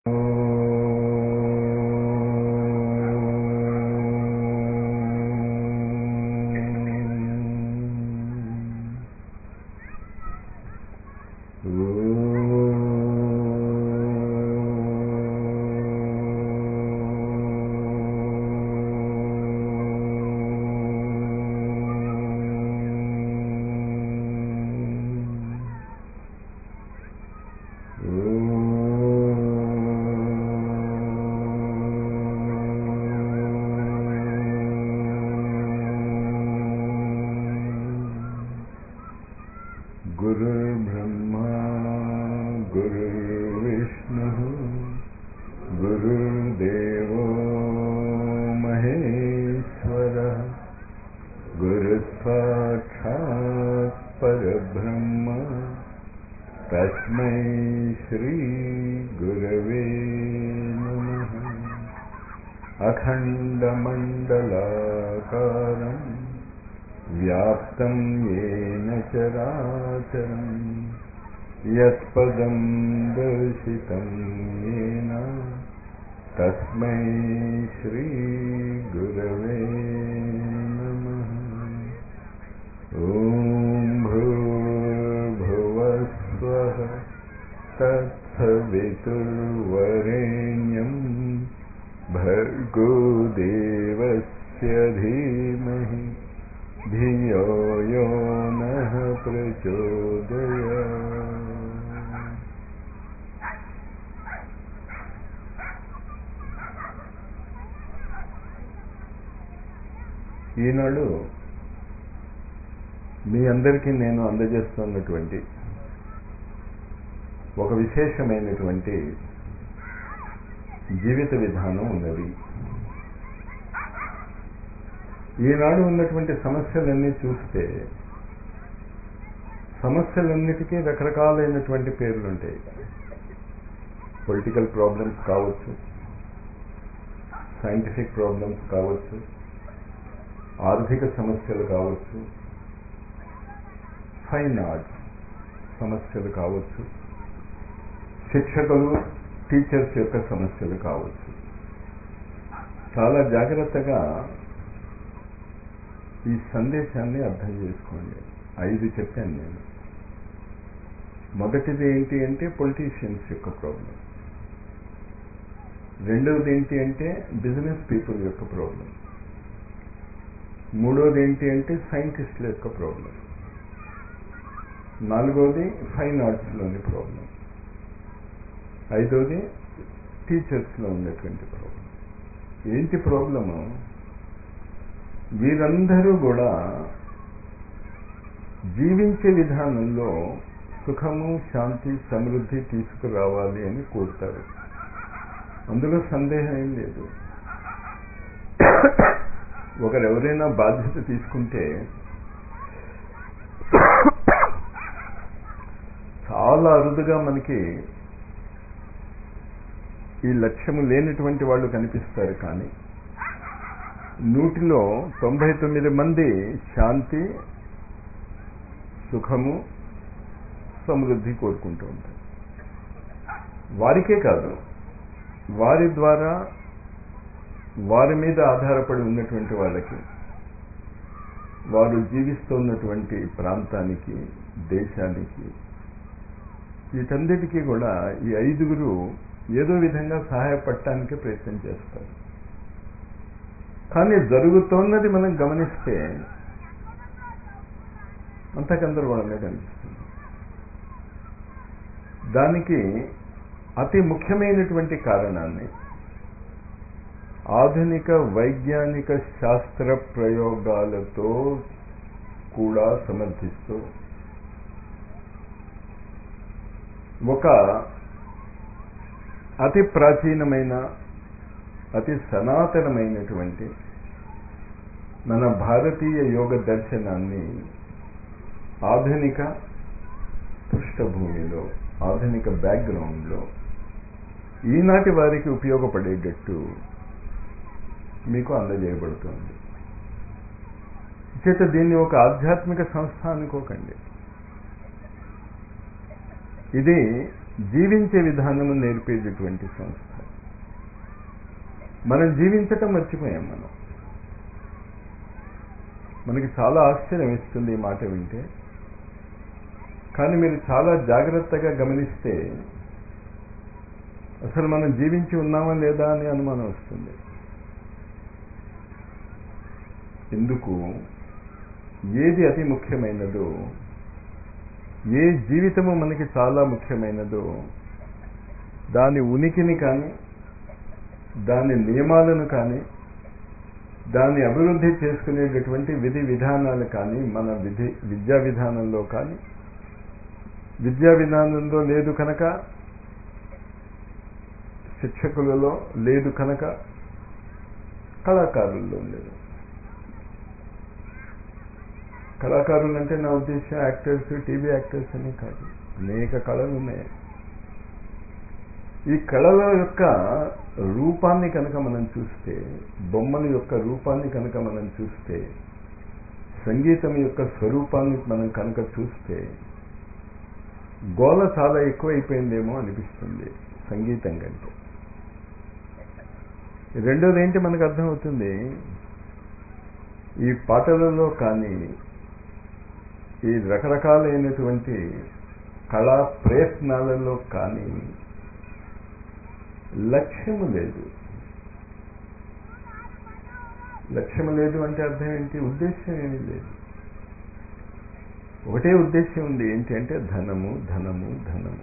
गुरुर्ब्रह्मा गुरुर्विष्णुः गुरुर्देवो महेश्वरः गुरुसाक्षात् परब्रह्म तस्मै श्रीगुरवे नमः अखण्डमण्डलाकारम् व्याप्तं येन चराचरम् यत्पदं दर्शितं येन तस्मै श्रीगुरवे नमः ॐ भूर्भुवस्वः तत्सवितुर्वरेण्यं भर्गो देवस्य धीमहि धियो यो नः प्रचोदयात् ఈనాడు మీ అందరికీ నేను అందజేస్తున్నటువంటి ఒక విశేషమైనటువంటి జీవిత విధానం ఉన్నది ఈనాడు ఉన్నటువంటి సమస్యలన్నీ చూస్తే సమస్యలన్నిటికీ రకరకాలైనటువంటి పేర్లు ఉంటాయి పొలిటికల్ ప్రాబ్లమ్స్ కావచ్చు సైంటిఫిక్ ప్రాబ్లమ్స్ కావచ్చు ఆర్థిక సమస్యలు కావచ్చు ఫైన్ ఆర్ట్స్ సమస్యలు కావచ్చు శిక్షకులు టీచర్స్ యొక్క సమస్యలు కావచ్చు చాలా జాగ్రత్తగా ఈ సందేశాన్ని అర్థం చేసుకోండి ఐదు చెప్పాను నేను మొదటిది ఏంటి అంటే పొలిటీషియన్స్ యొక్క ప్రాబ్లం రెండవది ఏంటి అంటే బిజినెస్ పీపుల్ యొక్క ప్రాబ్లం మూడోది ఏంటి అంటే సైంటిస్టుల యొక్క ప్రాబ్లం నాలుగోది ఫైన్ ఆర్ట్స్లోని ప్రాబ్లం ఐదోది టీచర్స్లో ఉన్నటువంటి ప్రాబ్లం ఏంటి ప్రాబ్లము వీరందరూ కూడా జీవించే విధానంలో సుఖము శాంతి సమృద్ధి తీసుకురావాలి అని కోరుతారు అందులో సందేహం ఏం లేదు ఒకరు ఎవరైనా బాధ్యత తీసుకుంటే చాలా అరుదుగా మనకి ఈ లక్ష్యము లేనటువంటి వాళ్ళు కనిపిస్తారు కానీ నూటిలో తొంభై తొమ్మిది మంది శాంతి సుఖము సమృద్ధి కోరుకుంటూ ఉంటారు వారికే కాదు వారి ద్వారా వారి మీద ఆధారపడి ఉన్నటువంటి వాళ్ళకి వారు జీవిస్తున్నటువంటి ప్రాంతానికి దేశానికి వీటన్నిటికీ కూడా ఈ ఐదుగురు ఏదో విధంగా సహాయపడటానికి ప్రయత్నం చేస్తారు కానీ జరుగుతోన్నది మనం గమనిస్తే అంత గందరగోళంగా కనిపిస్తుంది దానికి అతి ముఖ్యమైనటువంటి కారణాన్ని ఆధునిక వైజ్ఞానిక శాస్త్ర ప్రయోగాలతో కూడా సమర్థిస్తూ ఒక అతి ప్రాచీనమైన అతి సనాతనమైనటువంటి మన భారతీయ యోగ దర్శనాన్ని ఆధునిక పృష్ఠభూమిలో ఆధునిక బ్యాక్గ్రౌండ్లో ఈనాటి వారికి ఉపయోగపడేటట్టు మీకు అందజేయబడుతుంది చేత దీన్ని ఒక ఆధ్యాత్మిక సంస్థ అనుకోకండి ఇది జీవించే విధానము నేర్పేటటువంటి సంస్థ మనం జీవించటం మర్చిపోయాం మనం మనకి చాలా ఆశ్చర్యం ఇస్తుంది ఈ మాట వింటే కానీ మీరు చాలా జాగ్రత్తగా గమనిస్తే అసలు మనం జీవించి ఉన్నామా లేదా అని అనుమానం వస్తుంది ఎందుకు ఏది అతి ముఖ్యమైనదో ఏ జీవితము మనకి చాలా ముఖ్యమైనదో దాని ఉనికిని కానీ దాని నియమాలను కానీ దాన్ని అభివృద్ధి చేసుకునేటటువంటి విధి విధానాలు కానీ మన విధి విద్యా విధానంలో కానీ విద్యా విధానంలో లేదు కనుక శిక్షకులలో లేదు కనుక కళాకారుల్లో లేదు కళాకారులు అంటే నా ఉద్దేశం యాక్టర్స్ టీవీ యాక్టర్స్ అని కాదు అనేక కళలు ఉన్నాయి ఈ కళల యొక్క రూపాన్ని కనుక మనం చూస్తే బొమ్మల యొక్క రూపాన్ని కనుక మనం చూస్తే సంగీతం యొక్క స్వరూపాన్ని మనం కనుక చూస్తే గోల చాలా ఎక్కువైపోయిందేమో అనిపిస్తుంది సంగీతం కంటే రెండోది ఏంటి మనకు అర్థమవుతుంది ఈ పాటలలో కానీ ఈ రకరకాలైనటువంటి కళా ప్రయత్నాలలో కానీ లక్ష్యము లేదు లక్ష్యము లేదు అంటే అర్థం ఏంటి ఉద్దేశం ఏమీ లేదు ఒకటే ఉద్దేశం ఉంది ఏంటి అంటే ధనము ధనము ధనము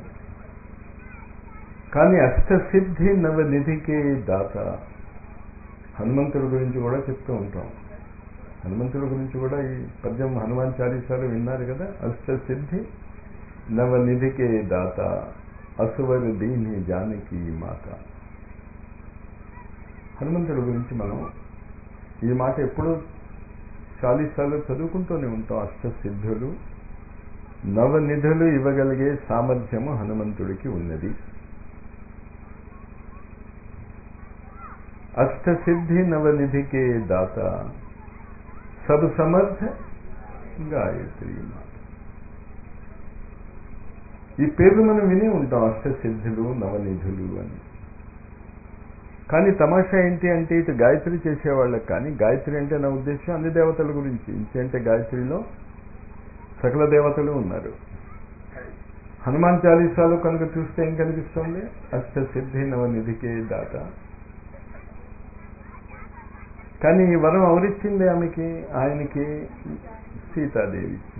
కానీ అష్టసిద్ధి నవనిధికి దాత హనుమంతుడి గురించి కూడా చెప్తూ ఉంటాం హనుమంతుడి గురించి కూడా ఈ పద్యం హనుమాన్ చాలీసాలు విన్నారు కదా అష్టసిద్ధి నవనిధికే దాత అసువరు దీని జానకి మాత హనుమంతుడి గురించి మనం ఈ మాట ఎప్పుడూ చాలీసార్లు చదువుకుంటూనే ఉంటాం అష్టసిద్ధులు నవనిధులు ఇవ్వగలిగే సామర్థ్యము హనుమంతుడికి ఉన్నది అష్టసిద్ధి నవనిధికే దాత సబ్ సమర్థ గాయత్రి మాత ఈ పేర్లు మనం వినే ఉంటాం అష్టసిద్ధులు నవనిధులు అని కానీ తమాషా ఏంటి అంటే ఇటు గాయత్రి చేసేవాళ్ళకి కానీ గాయత్రి అంటే నా ఉద్దేశం అన్ని దేవతల గురించి ఇంకేంటే గాయత్రిలో సకల దేవతలు ఉన్నారు హనుమాన్ చాలీసాలు కనుక చూస్తే ఏం కనిపిస్తుంది అష్టసిద్ధి నవనిధికే దాత కానీ ఈ వరం ఎవరిచ్చింది ఆమెకి ఆయనకి సీతాదేవి ఇచ్చింది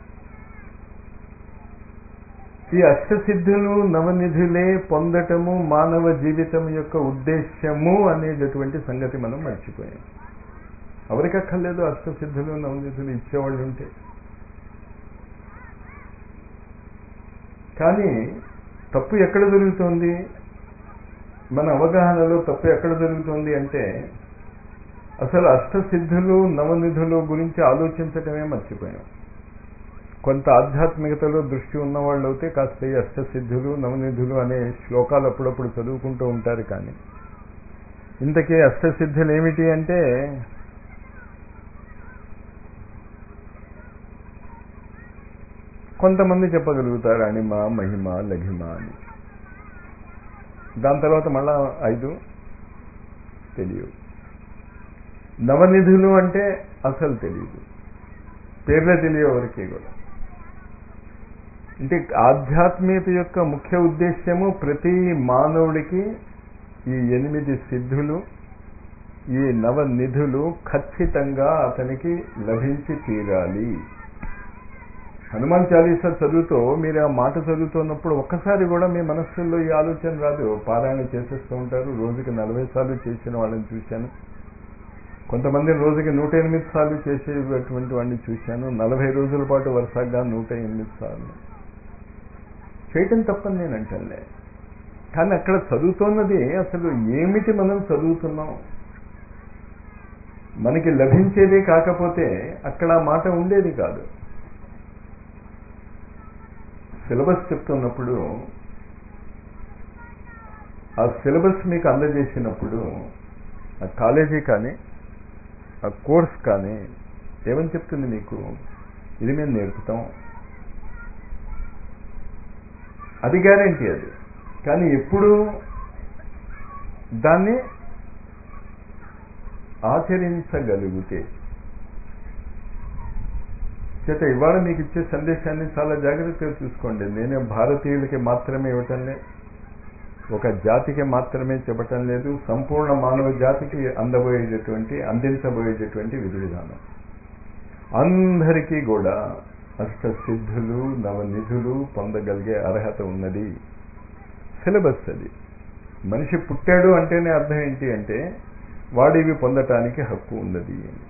ఈ అష్టసిద్ధులు నవనిధులే పొందటము మానవ జీవితం యొక్క ఉద్దేశ్యము అనేటటువంటి సంగతి మనం మర్చిపోయాం ఎవరికి అక్కర్లేదు అష్టసిద్ధులు నవనిధులు ఇచ్చేవాళ్ళు ఉంటే కానీ తప్పు ఎక్కడ జరుగుతోంది మన అవగాహనలో తప్పు ఎక్కడ జరుగుతోంది అంటే అసలు అష్టసిద్ధులు నవనిధులు గురించి ఆలోచించటమే మర్చిపోయాం కొంత ఆధ్యాత్మికతలో దృష్టి ఉన్నవాళ్ళు అయితే కాస్త ఈ అష్టసిద్ధులు నవనిధులు అనే శ్లోకాలు అప్పుడప్పుడు చదువుకుంటూ ఉంటారు కానీ ఇంతకీ అష్టసిద్ధులు ఏమిటి అంటే కొంతమంది చెప్పగలుగుతారు అణిమ మహిమ లఘిమ అని దాని తర్వాత మళ్ళా ఐదు తెలియవు నవనిధులు అంటే అసలు తెలియదు పేర్లే తెలియవరకే కూడా అంటే ఆధ్యాత్మికత యొక్క ముఖ్య ఉద్దేశ్యము ప్రతి మానవుడికి ఈ ఎనిమిది సిద్ధులు ఈ నవనిధులు ఖచ్చితంగా అతనికి లభించి తీరాలి హనుమాన్ చాలీసా చదువుతూ మీరు ఆ మాట చదువుతున్నప్పుడు ఒక్కసారి కూడా మీ మనస్సుల్లో ఈ ఆలోచన రాదు పారాయణ చేసేస్తూ ఉంటారు రోజుకి నలభై సార్లు చేసిన వాళ్ళని చూశాను కొంతమంది రోజుకి నూట ఎనిమిది సార్లు చేసేటటువంటి వాడిని చూశాను నలభై రోజుల పాటు వరుసగా నూట ఎనిమిది సార్లు చేయటం తప్పని నేను అంటానులే కానీ అక్కడ చదువుతున్నది అసలు ఏమిటి మనం చదువుతున్నాం మనకి లభించేదే కాకపోతే అక్కడ ఆ మాట ఉండేది కాదు సిలబస్ చెప్తున్నప్పుడు ఆ సిలబస్ మీకు అందజేసినప్పుడు ఆ కాలేజీ కానీ ఆ కోర్స్ కానీ ఏమని చెప్తుంది మీకు ఇది మేము నేర్పుతాం అది గ్యారంటీ అది కానీ ఎప్పుడు దాన్ని ఆచరించగలిగితే చేత ఇవాళ మీకు ఇచ్చే సందేశాన్ని చాలా జాగ్రత్తగా చూసుకోండి నేనే భారతీయులకి మాత్రమే ఇవ్వటంలే ఒక జాతికి మాత్రమే చెప్పటం లేదు సంపూర్ణ మానవ జాతికి అందబోయేటటువంటి అందించబోయేటటువంటి విధి విధానం అందరికీ కూడా అష్టసిద్ధులు నవనిధులు పొందగలిగే అర్హత ఉన్నది సిలబస్ అది మనిషి పుట్టాడు అంటేనే అర్థం ఏంటి అంటే వాడు ఇవి పొందటానికి హక్కు ఉన్నది అని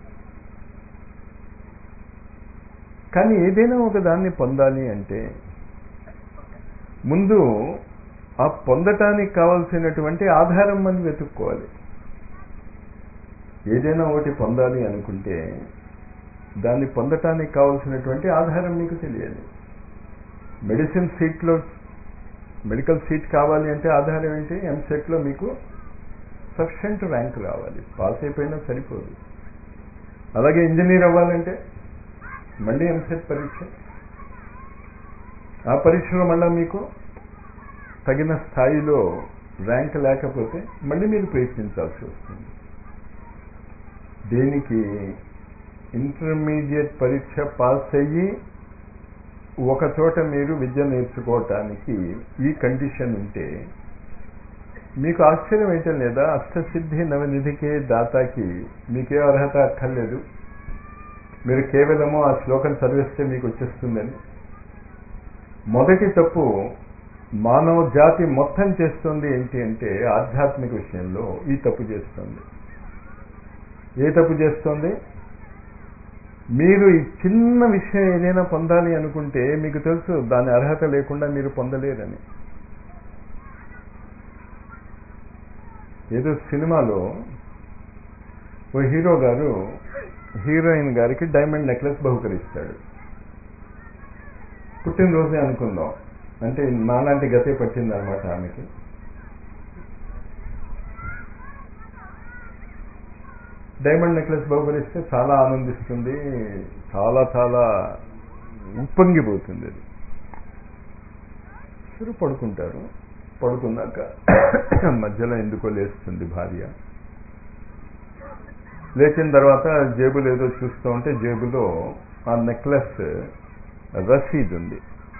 కానీ ఏదైనా ఒక దాన్ని పొందాలి అంటే ముందు ఆ పొందటానికి కావలసినటువంటి ఆధారం మనం వెతుక్కోవాలి ఏదైనా ఒకటి పొందాలి అనుకుంటే దాన్ని పొందటానికి కావలసినటువంటి ఆధారం మీకు తెలియాలి మెడిసిన్ సీట్లో మెడికల్ సీట్ కావాలి అంటే ఆధారం ఏంటి ఎంసెట్లో మీకు సఫిషియంట్ ర్యాంక్ రావాలి పాస్ అయిపోయినా సరిపోదు అలాగే ఇంజనీర్ అవ్వాలంటే మళ్ళీ ఎంసెట్ పరీక్ష ఆ పరీక్షలో మళ్ళీ మీకు తగిన స్థాయిలో ర్యాంక్ లేకపోతే మళ్ళీ మీరు ప్రయత్నించాల్సి వస్తుంది దేనికి ఇంటర్మీడియట్ పరీక్ష పాస్ అయ్యి ఒక చోట మీరు విద్య నేర్చుకోవటానికి ఈ కండిషన్ ఉంటే మీకు ఆశ్చర్యం అయితే లేదా అష్టసిద్ధి నవనిధికే దాతాకి మీకే అర్హత అక్కర్లేదు మీరు కేవలము ఆ శ్లోకం చదివిస్తే మీకు వచ్చేస్తుందని మొదటి తప్పు మానవ జాతి మొత్తం చేస్తుంది ఏంటి అంటే ఆధ్యాత్మిక విషయంలో ఈ తప్పు చేస్తుంది ఏ తప్పు చేస్తుంది మీరు ఈ చిన్న విషయం ఏదైనా పొందాలి అనుకుంటే మీకు తెలుసు దాని అర్హత లేకుండా మీరు పొందలేరని ఏదో సినిమాలో ఓ హీరో గారు హీరోయిన్ గారికి డైమండ్ నెక్లెస్ బహుకరిస్తాడు పుట్టినరోజే అనుకుందాం అంటే నాలాంటి గతే పట్టింది అనమాట ఆమెకి డైమండ్ నెక్లెస్ బహుకరిస్తే చాలా ఆనందిస్తుంది చాలా చాలా ఉప్పొంగిపోతుంది అది సరే పడుకుంటారు పడుకున్నాక మధ్యలో ఎందుకో లేస్తుంది భార్య లేచిన తర్వాత జేబులు ఏదో చూస్తూ ఉంటే జేబులో ఆ నెక్లెస్ రసీద్ ఉంది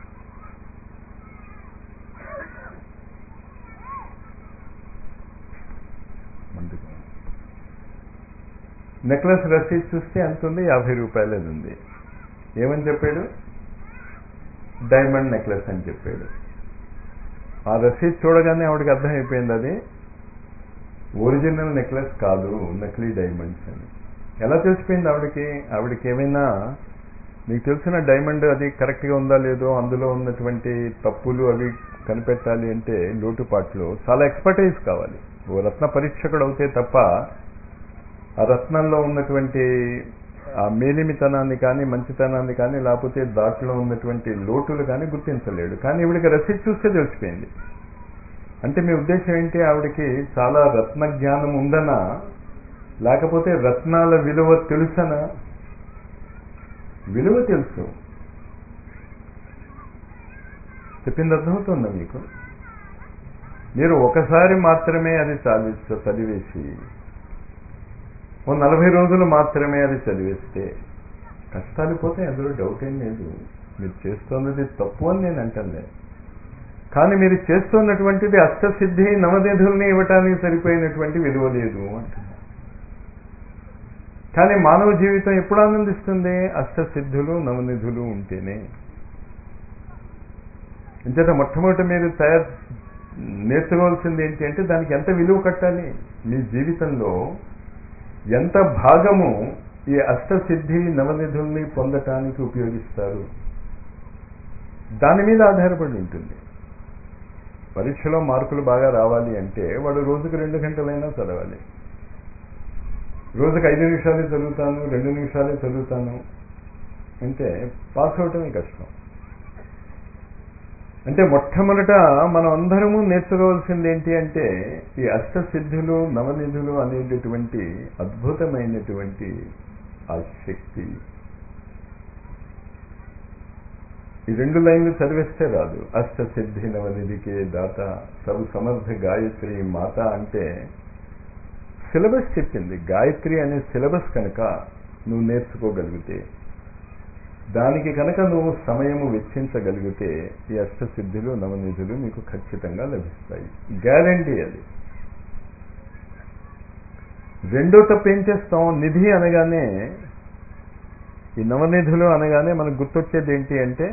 నెక్లెస్ రసీద్ చూస్తే ఎంత ఉంది యాభై రూపాయలు అది ఉంది ఏమని చెప్పాడు డైమండ్ నెక్లెస్ అని చెప్పాడు ఆ రసీద్ చూడగానే ఆవిడకి అర్థమైపోయింది అది ఒరిజినల్ నెక్లెస్ కాదు నకిలీ డైమండ్స్ అని ఎలా తెలిసిపోయింది ఆవిడకి ఆవిడకి ఏమైనా మీకు తెలిసిన డైమండ్ అది కరెక్ట్గా ఉందా లేదో అందులో ఉన్నటువంటి తప్పులు అవి కనిపెట్టాలి అంటే లోటుపాట్లు చాలా ఎక్స్పర్టైజ్ కావాలి ఓ రత్న పరీక్షకుడు అవుతే తప్ప ఆ రత్నంలో ఉన్నటువంటి ఆ మేలిమితనాన్ని కానీ మంచితనాన్ని కానీ లేకపోతే దాంట్లో ఉన్నటువంటి లోటులు కానీ గుర్తించలేడు కానీ ఇవిడికి రసీద్ చూస్తే తెలిసిపోయింది అంటే మీ ఉద్దేశం ఏంటి ఆవిడకి చాలా రత్న జ్ఞానం ఉందనా లేకపోతే రత్నాల విలువ తెలుసనా విలువ తెలుసు చెప్పింది అర్థమవుతుందా మీకు మీరు ఒకసారి మాత్రమే అది చాలి చదివేసి ఓ నలభై రోజులు మాత్రమే అది చదివేస్తే కష్టాలు పోతే అందులో డౌట్ ఏం లేదు మీరు చేస్తున్నది తప్పు అని నేను అంటలే కానీ మీరు చేస్తున్నటువంటిది అష్టసిద్ధి నవనిధుల్ని ఇవ్వటానికి సరిపోయినటువంటి విలువ లేదు అంటున్నారు కానీ మానవ జీవితం ఎప్పుడు ఆనందిస్తుంది అష్టసిద్ధులు నవనిధులు ఉంటేనే ఇంచేత మొట్టమొదటి మీరు తయారు నేర్చుకోవాల్సింది ఏంటి అంటే దానికి ఎంత విలువ కట్టాలి మీ జీవితంలో ఎంత భాగము ఈ అష్టసిద్ధి నవనిధుల్ని పొందటానికి ఉపయోగిస్తారు దాని మీద ఆధారపడి ఉంటుంది పరీక్షలో మార్కులు బాగా రావాలి అంటే వాడు రోజుకు రెండు గంటలైనా చదవాలి రోజుకు ఐదు నిమిషాలే చదువుతాను రెండు నిమిషాలే చదువుతాను అంటే పాస్ అవటమే కష్టం అంటే మొట్టమొదట మనం అందరము నేర్చుకోవాల్సింది ఏంటి అంటే ఈ అష్టసిద్ధులు నవనిధులు అనేటటువంటి అద్భుతమైనటువంటి ఆ శక్తి ఈ రెండు లైన్లు చదివేస్తే రాదు అష్ట సిద్ధి నవనిధికే దాత సబు సమర్థ గాయత్రి మాత అంటే సిలబస్ చెప్పింది గాయత్రి అనే సిలబస్ కనుక నువ్వు నేర్చుకోగలిగితే దానికి కనుక నువ్వు సమయము వెచ్చించగలిగితే ఈ అష్టసిద్ధులు నవనిధులు మీకు ఖచ్చితంగా లభిస్తాయి గ్యారంటీ అది రెండో తప్పు ఏం చేస్తాం నిధి అనగానే ఈ నవనిధులు అనగానే మనకు గుర్తొచ్చేది ఏంటి అంటే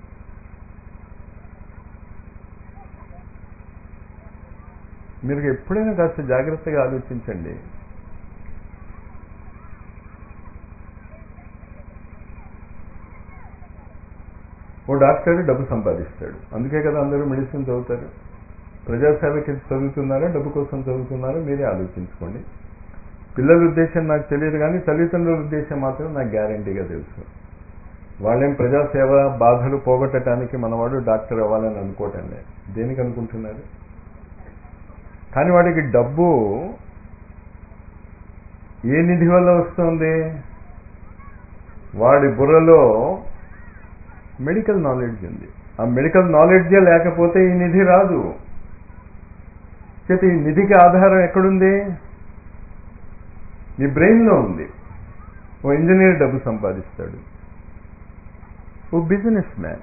మీరు ఎప్పుడైనా కాస్త జాగ్రత్తగా ఆలోచించండి ఓ డాక్టర్ డబ్బు సంపాదిస్తాడు అందుకే కదా అందరూ మెడిసిన్ చదువుతారు ప్రజాసేవకి చదువుతున్నారా డబ్బు కోసం చదువుతున్నారా మీరే ఆలోచించుకోండి పిల్లల ఉద్దేశం నాకు తెలియదు కానీ తల్లిదండ్రుల ఉద్దేశం మాత్రం నాకు గ్యారంటీగా తెలుసు వాళ్ళేం ప్రజాసేవ బాధలు పోగొట్టడానికి మనవాడు డాక్టర్ అవ్వాలని అనుకోవటం లేదు దేనికి అనుకుంటున్నారు కానీ వాడికి డబ్బు ఏ నిధి వల్ల వస్తుంది వాడి బుర్రలో మెడికల్ నాలెడ్జ్ ఉంది ఆ మెడికల్ నాలెడ్జే లేకపోతే ఈ నిధి రాదు చేతి ఈ నిధికి ఆధారం ఎక్కడుంది మీ బ్రెయిన్లో ఉంది ఓ ఇంజనీర్ డబ్బు సంపాదిస్తాడు ఓ బిజినెస్ మ్యాన్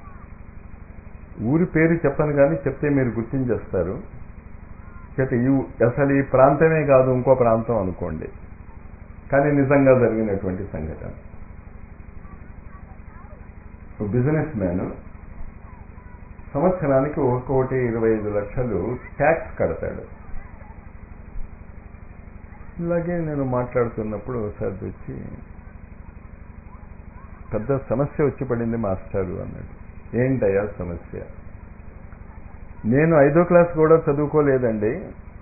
ఊరి పేరు చెప్పను కానీ చెప్తే మీరు గుర్తించేస్తారు చేత ఈ అసలు ఈ ప్రాంతమే కాదు ఇంకో ప్రాంతం అనుకోండి కానీ నిజంగా జరిగినటువంటి సంఘటన బిజినెస్ మ్యాన్ సంవత్సరానికి ఒక కోటి ఇరవై ఐదు లక్షలు ట్యాక్స్ కడతాడు ఇలాగే నేను మాట్లాడుతున్నప్పుడు ఒకసారి వచ్చి పెద్ద సమస్య వచ్చి పడింది మాస్టారు అన్నాడు ఏంటయ్యా సమస్య నేను ఐదో క్లాస్ కూడా చదువుకోలేదండి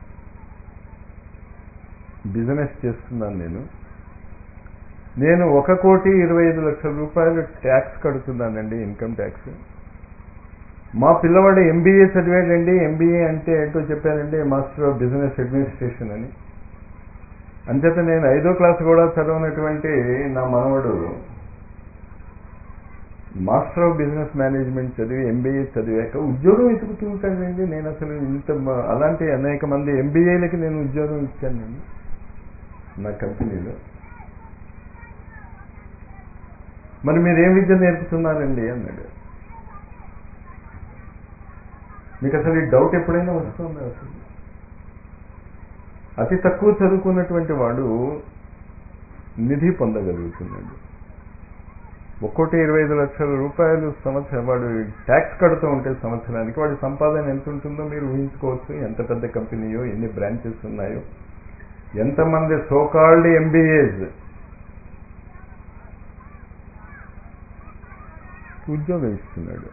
బిజినెస్ చేస్తున్నాను నేను నేను ఒక కోటి ఇరవై ఐదు లక్షల రూపాయలు ట్యాక్స్ కడుతున్నానండి ఇన్కమ్ ట్యాక్స్ మా పిల్లవాడు ఎంబీఏ చదివాడండి ఎంబీఏ అంటే ఏంటో చెప్పానండి మాస్టర్ ఆఫ్ బిజినెస్ అడ్మినిస్ట్రేషన్ అని అంచేత నేను ఐదో క్లాస్ కూడా చదవనటువంటి నా మనవడు మాస్టర్ ఆఫ్ బిజినెస్ మేనేజ్మెంట్ చదివి ఎంబీఏ చదివాక ఉద్యోగం వెతుకుతూ ఉంటాడండి నేను అసలు ఇంత అలాంటి అనేక మంది ఎంబీఏలకి నేను ఉద్యోగం ఇచ్చాను నేను నా కంపెనీలో మరి మీరు ఏం విద్య నేర్పుతున్నారండి అన్నాడు మీకు అసలు ఈ డౌట్ ఎప్పుడైనా వస్తుందా అసలు అతి తక్కువ చదువుకున్నటువంటి వాడు నిధి పొందగలుగుతున్నాడు ఒక్కోటి ఇరవై ఐదు లక్షల రూపాయలు సంవత్సరం వాడు ట్యాక్స్ కడుతూ ఉంటే సంవత్సరానికి వాడి సంపాదన ఎంత ఉంటుందో మీరు ఊహించుకోవచ్చు ఎంత పెద్ద కంపెనీయో ఎన్ని బ్రాంచెస్ ఉన్నాయో ఎంతమంది సోకాల్డ్ ఎంబీఏస్ ఉద్యోగం ఇస్తున్నాడు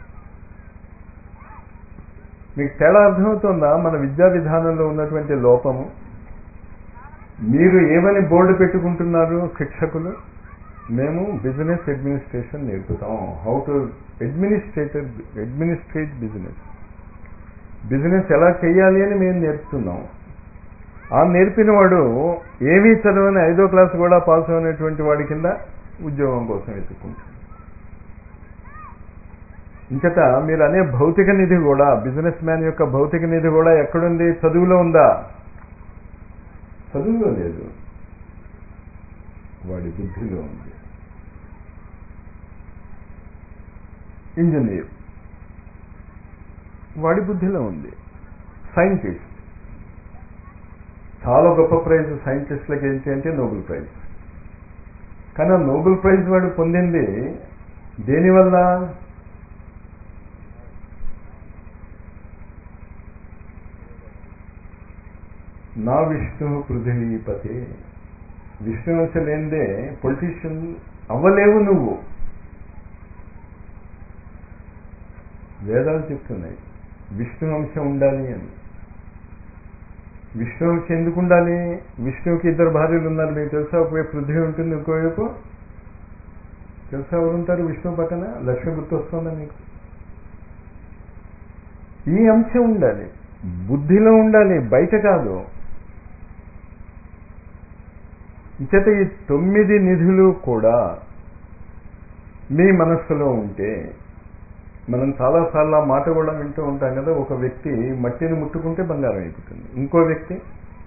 మీకు తేడా అర్థమవుతుందా మన విద్యా విధానంలో ఉన్నటువంటి లోపము మీరు ఏమని బోర్డు పెట్టుకుంటున్నారు శిక్షకులు మేము బిజినెస్ అడ్మినిస్ట్రేషన్ నేర్పుతాం how to administrator administrate business business ఎలా చేయాలి అని మేము నేర్పుతున్నాం ఆ నేర్పిన వాడు ఏమీ చదవని ఐదో క్లాస్ కూడా పాస్ అయినటువంటి వాడి కింద ఉద్యోగం కోసం వెతుక్కుంటాడు ఇంకట మీరు అనే భౌతిక నిధి కూడా బిజినెస్ మ్యాన్ యొక్క భౌతిక నిధి కూడా ఎక్కడుంది చదువులో ఉందా చదువులో లేదు వాడి బుద్ధిలో ఉంది ఇంజనీర్ వాడి బుద్ధిలో ఉంది సైంటిస్ట్ చాలా గొప్ప ప్రైజ్ సైంటిస్టులకు ఏంటి అంటే నోబెల్ ప్రైజ్ కానీ ఆ నోబెల్ ప్రైజ్ వాడు పొందింది దేనివల్ల నా విష్ణు పృథివీపతి విష్ణువంశ లేనిదే పొలిటీషియన్ అవ్వలేవు నువ్వు వేదాలు చెప్తున్నాయి విష్ణువంశం ఉండాలి అని విష్ణువంశం ఎందుకు ఉండాలి విష్ణువుకి ఇద్దరు భార్యలు ఉన్నారు మీకు తెలుసా ఒకవైపు పృథ్వీ ఉంటుంది ఇంకోవైపు తెలుసా ఎవరు ఉంటారు విష్ణు పక్కన లక్ష్మి గుర్తొస్తుందా మీకు ఈ అంశం ఉండాలి బుద్ధిలో ఉండాలి బయట కాదు ఇచ్చట ఈ తొమ్మిది నిధులు కూడా మీ మనస్సులో ఉంటే మనం చాలాసార్లు ఆ మాట కూడా వింటూ ఉంటాం కదా ఒక వ్యక్తి మట్టిని ముట్టుకుంటే బంగారం అయిపోతుంది ఇంకో వ్యక్తి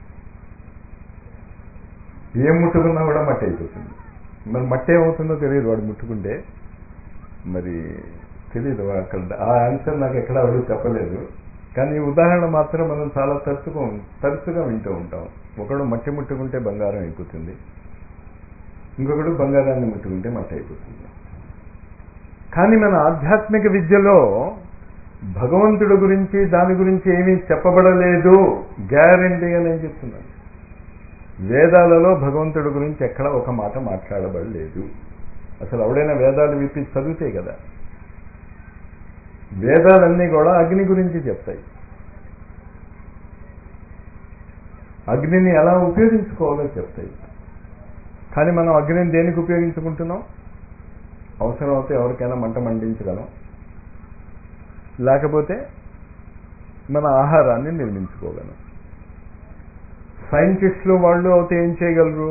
ఏం ముట్టుకున్నా కూడా మట్టి అయిపోతుంది మరి మట్టి ఏమవుతుందో తెలియదు వాడు ముట్టుకుంటే మరి తెలియదు అక్కడ ఆ ఆన్సర్ నాకు ఎక్కడ ఎవరు చెప్పలేదు కానీ ఈ ఉదాహరణ మాత్రం మనం చాలా తరచుగా తరచుగా వింటూ ఉంటాం ఒకడు మట్టి ముట్టుకుంటే బంగారం అయిపోతుంది ఇంకొకడు బంగారాన్ని ముట్టుకుంటే మట్టి అయిపోతుంది కానీ మన ఆధ్యాత్మిక విద్యలో భగవంతుడి గురించి దాని గురించి ఏమీ చెప్పబడలేదు గ్యారంటీగా నేను చెప్తున్నాను వేదాలలో భగవంతుడి గురించి ఎక్కడ ఒక మాట మాట్లాడబడలేదు అసలు ఎవడైనా వేదాలు విప్పి చదివితే కదా వేదాలన్నీ కూడా అగ్ని గురించి చెప్తాయి అగ్నిని ఎలా ఉపయోగించుకోవాలో చెప్తాయి కానీ మనం అగ్నిని దేనికి ఉపయోగించుకుంటున్నాం అవసరం అయితే ఎవరికైనా మంట మండించగలం లేకపోతే మన ఆహారాన్ని నిర్మించుకోగలం సైంటిస్టులు వాళ్ళు అయితే ఏం చేయగలరు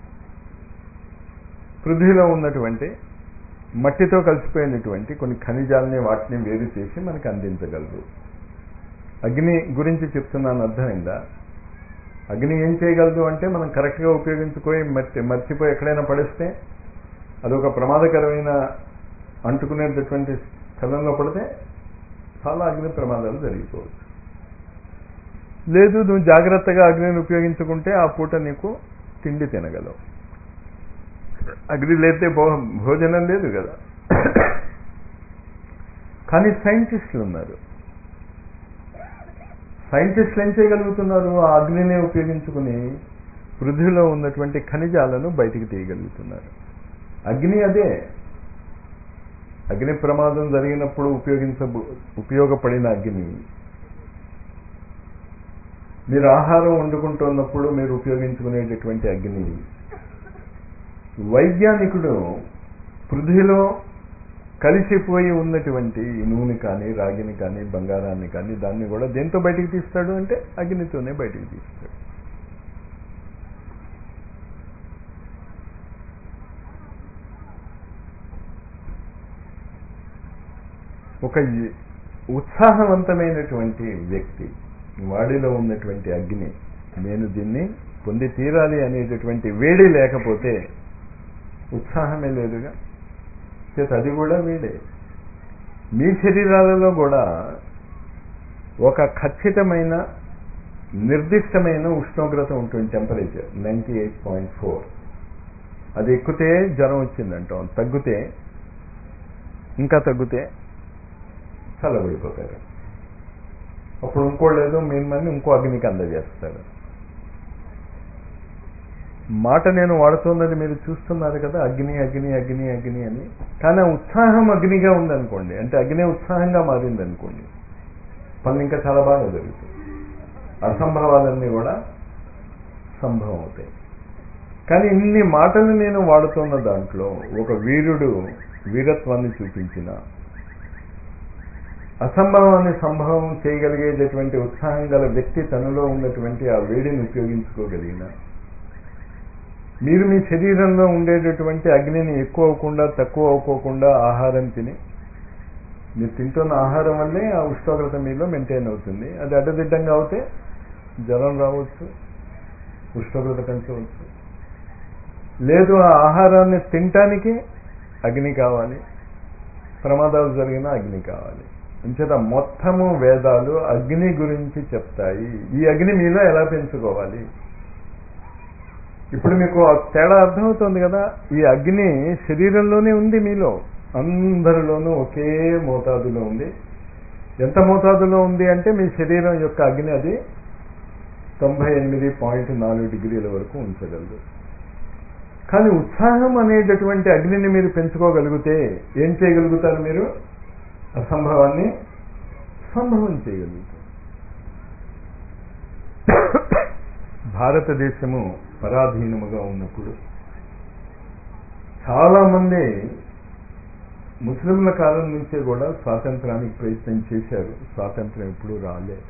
పృథ్వీలో ఉన్నటువంటి మట్టితో కలిసిపోయినటువంటి కొన్ని ఖనిజాలని వాటిని వేరు చేసి మనకు అందించగలరు అగ్ని గురించి చెప్తున్నాను అర్థమైందా అగ్ని ఏం చేయగలదు అంటే మనం కరెక్ట్గా ఉపయోగించుకొని మర్చి మర్చిపోయి ఎక్కడైనా పడేస్తే అదొక ప్రమాదకరమైన అంటుకునేటటువంటి స్థలంలో పడితే చాలా అగ్ని ప్రమాదాలు జరిగిపోవచ్చు లేదు నువ్వు జాగ్రత్తగా అగ్నిని ఉపయోగించుకుంటే ఆ పూట నీకు తిండి తినగలవు అగ్ని లేతే భో భోజనం లేదు కదా కానీ సైంటిస్టులు ఉన్నారు సైంటిస్టులు ఏం చేయగలుగుతున్నారు ఆ అగ్నిని ఉపయోగించుకుని పృథ్వీలో ఉన్నటువంటి ఖనిజాలను బయటికి తీయగలుగుతున్నారు అగ్ని అదే అగ్ని ప్రమాదం జరిగినప్పుడు ఉపయోగించ ఉపయోగపడిన అగ్ని మీరు ఆహారం వండుకుంటున్నప్పుడు మీరు ఉపయోగించుకునేటటువంటి అగ్ని వైజ్ఞానికుడు పృథ్వీలో కలిసిపోయి ఉన్నటువంటి నూనె కానీ రాగిని కానీ బంగారాన్ని కానీ దాన్ని కూడా దేంతో బయటికి తీస్తాడు అంటే అగ్నితోనే బయటికి తీస్తాడు ఒక ఉత్సాహవంతమైనటువంటి వ్యక్తి వాడిలో ఉన్నటువంటి అగ్ని నేను దీన్ని పొంది తీరాలి అనేటటువంటి వేడి లేకపోతే ఉత్సాహమే లేదుగా చేత అది కూడా వేడే మీ శరీరాలలో కూడా ఒక ఖచ్చితమైన నిర్దిష్టమైన ఉష్ణోగ్రత ఉంటుంది temperature ninety eight point four అది ఎక్కితే జ్వరం వచ్చిందంటాం తగ్గితే ఇంకా తగ్గితే చల్లబడిపోతారు అప్పుడు ఇంకో లేదు మిమ్మల్ని ఇంకో అగ్నికి అందజేస్తారు మాట నేను వాడుతున్నది మీరు చూస్తున్నారు కదా అగ్ని అగ్ని అగ్ని అగ్ని అని కానీ ఆ ఉత్సాహం అగ్నిగా ఉందనుకోండి అంటే అగ్ని ఉత్సాహంగా మారింది అనుకోండి పనులు ఇంకా చాలా బాగా జరుగుతాయి అసంభవాలన్నీ కూడా సంభవం అవుతాయి కానీ ఇన్ని మాటలు నేను వాడుతున్న దాంట్లో ఒక వీరుడు వీరత్వాన్ని చూపించిన అసంభవాన్ని సంభవం చేయగలిగేటటువంటి ఉత్సాహం గల వ్యక్తి తనలో ఉన్నటువంటి ఆ వేడిని ఉపయోగించుకోగలిగిన మీరు మీ శరీరంలో ఉండేటటువంటి అగ్నిని ఎక్కువ అవ్వకుండా తక్కువ అవ్వకోకుండా ఆహారం తిని మీరు తింటున్న ఆహారం వల్లే ఆ ఉష్ణోగ్రత మీలో మెయింటైన్ అవుతుంది అది అడ్డదిడ్డంగా అవుతే జ్వరం రావచ్చు ఉష్ణోగ్రత పెంచవచ్చు లేదు ఆ ఆహారాన్ని తినటానికి అగ్ని కావాలి ప్రమాదాలు జరిగిన అగ్ని కావాలి అంచేత మొత్తము వేదాలు అగ్ని గురించి చెప్తాయి ఈ అగ్ని మీలో ఎలా పెంచుకోవాలి ఇప్పుడు మీకు తేడా అర్థమవుతుంది కదా ఈ అగ్ని శరీరంలోనే ఉంది మీలో అందరిలోనూ ఒకే మోతాదులో ఉంది ఎంత మోతాదులో ఉంది అంటే మీ శరీరం యొక్క అగ్ని అది తొంభై ఎనిమిది పాయింట్ నాలుగు డిగ్రీల వరకు ఉంచగలదు కానీ ఉత్సాహం అనేటటువంటి అగ్నిని మీరు పెంచుకోగలిగితే ఏం చేయగలుగుతారు మీరు అసంభవాన్ని సంభవం చేయగలుగుతారు భారతదేశము పరాధీనముగా ఉన్నప్పుడు చాలామంది ముస్లింల కాలం నుంచే కూడా స్వాతంత్రానికి ప్రయత్నం చేశారు స్వాతంత్రం ఎప్పుడూ రాలే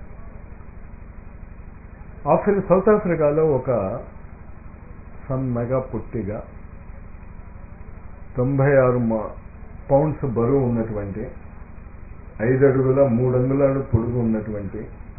ఆఫ్రి సౌత్ ఆఫ్రికాలో ఒక సన్నగా పుట్టిగా తొంభై ఆరు పౌండ్స్ బరువు ఉన్నటువంటి ఐదు అడుగుల మూడు అంగుళాలు పొడుగు ఉన్నటువంటి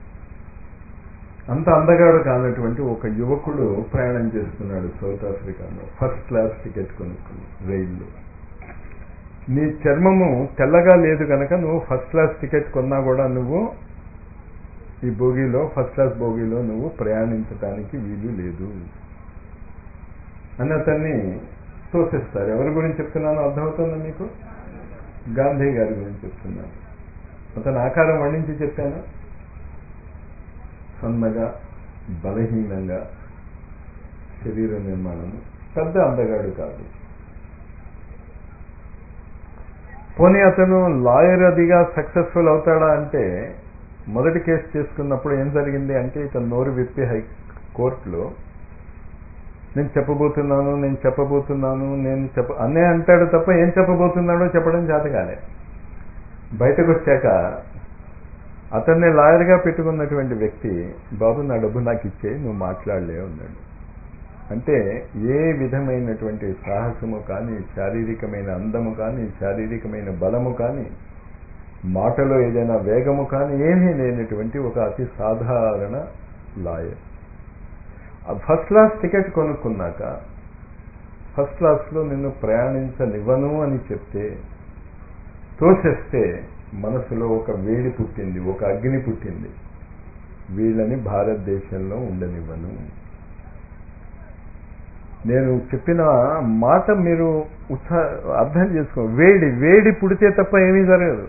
అంత అందగాడు కానటువంటి ఒక యువకుడు ప్రయాణం చేస్తున్నాడు సౌత్ ఆఫ్రికాలో ఫస్ట్ క్లాస్ టికెట్ కొనుక్కుని రైల్లో నీ చర్మము తెల్లగా లేదు కనుక నువ్వు ఫస్ట్ క్లాస్ టికెట్ కొన్నా కూడా నువ్వు ఈ బోగీలో ఫస్ట్ క్లాస్ బోగీలో నువ్వు ప్రయాణించడానికి వీలు లేదు అని అతన్ని తోసేస్తారు ఎవరి గురించి చెప్తున్నానో అర్థమవుతుందా మీకు గాంధీ గారి గురించి చెప్తున్నాను అతని ఆకారం వర్ణించి చెప్పాను సన్నగా బలహీనంగా శరీర నిర్మాణము పెద్ద అందగాడు కాదు పోనీ అతను లాయర్ అదిగా సక్సెస్ఫుల్ అవుతాడా అంటే మొదటి కేసు చేసుకున్నప్పుడు ఏం జరిగింది అంటే ఇతను నోరు విప్పి హై కోర్టులో నేను చెప్పబోతున్నాను నేను చెప్పబోతున్నాను నేను చెప్ప అన్నే అంటాడు తప్ప ఏం చెప్పబోతున్నాడో చెప్పడం చేత కాలే బయటకు వచ్చాక అతన్ని లాయర్గా పెట్టుకున్నటువంటి వ్యక్తి బాబు నా డబ్బు నాకు ఇచ్చే నువ్వు మాట్లాడలే ఉన్నాడు అంటే ఏ విధమైనటువంటి సాహసము కానీ శారీరకమైన అందము కానీ శారీరకమైన బలము కానీ మాటలో ఏదైనా వేగము కానీ ఏమీ లేనటువంటి ఒక అతి సాధారణ లాయర్ ఫస్ట్ క్లాస్ టికెట్ కొనుక్కున్నాక ఫస్ట్ క్లాస్లో నిన్ను ప్రయాణించనివ్వను అని చెప్తే తోసేస్తే మనసులో ఒక వేడి పుట్టింది ఒక అగ్ని పుట్టింది వీళ్ళని భారతదేశంలో ఉండనివ్వను నేను చెప్పిన మాట మీరు ఉత్సా అర్థం చేసుకో వేడి వేడి పుడితే తప్ప ఏమీ జరగదు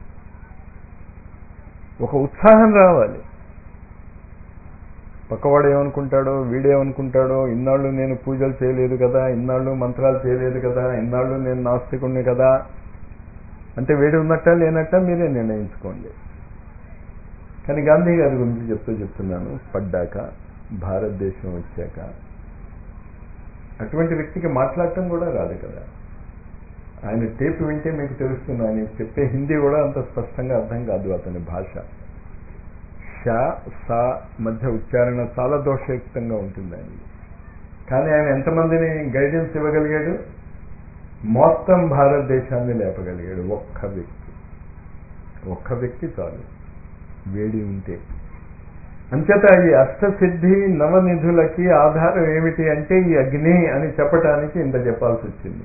ఒక ఉత్సాహం రావాలి పక్కవాడు ఏమనుకుంటాడో వీడేమనుకుంటాడో ఇన్నాళ్ళు నేను పూజలు చేయలేదు కదా ఇన్నాళ్ళు మంత్రాలు చేయలేదు కదా ఇన్నాళ్ళు నేను నాస్తికుణ్ణి కదా అంటే వేడి ఉన్నట్ట లేనట్ట మీరే నిర్ణయించుకోండి కానీ గాంధీ గారి గురించి చెప్తూ చెప్తున్నాను పడ్డాక భారతదేశం వచ్చాక అటువంటి వ్యక్తికి మాట్లాడటం కూడా రాదు కదా ఆయన టేప్ వింటే మీకు తెలుస్తుంది ఆయన చెప్పే హిందీ కూడా అంత స్పష్టంగా అర్థం కాదు అతని భాష షా సా మధ్య ఉచ్చారణ చాలా దోషయుక్తంగా ఉంటుంది ఆయన కానీ ఆయన ఎంతమందిని గైడెన్స్ ఇవ్వగలిగాడు మొత్తం భారతదేశాన్ని లేపగలిగాడు ఒక్క వ్యక్తి ఒక్క వ్యక్తి చాలు వేడి ఉంటే అంచేత ఈ అష్టసిద్ధి నవనిధులకి ఆధారం ఏమిటి అంటే ఈ అగ్ని అని చెప్పటానికి ఇంత చెప్పాల్సి వచ్చింది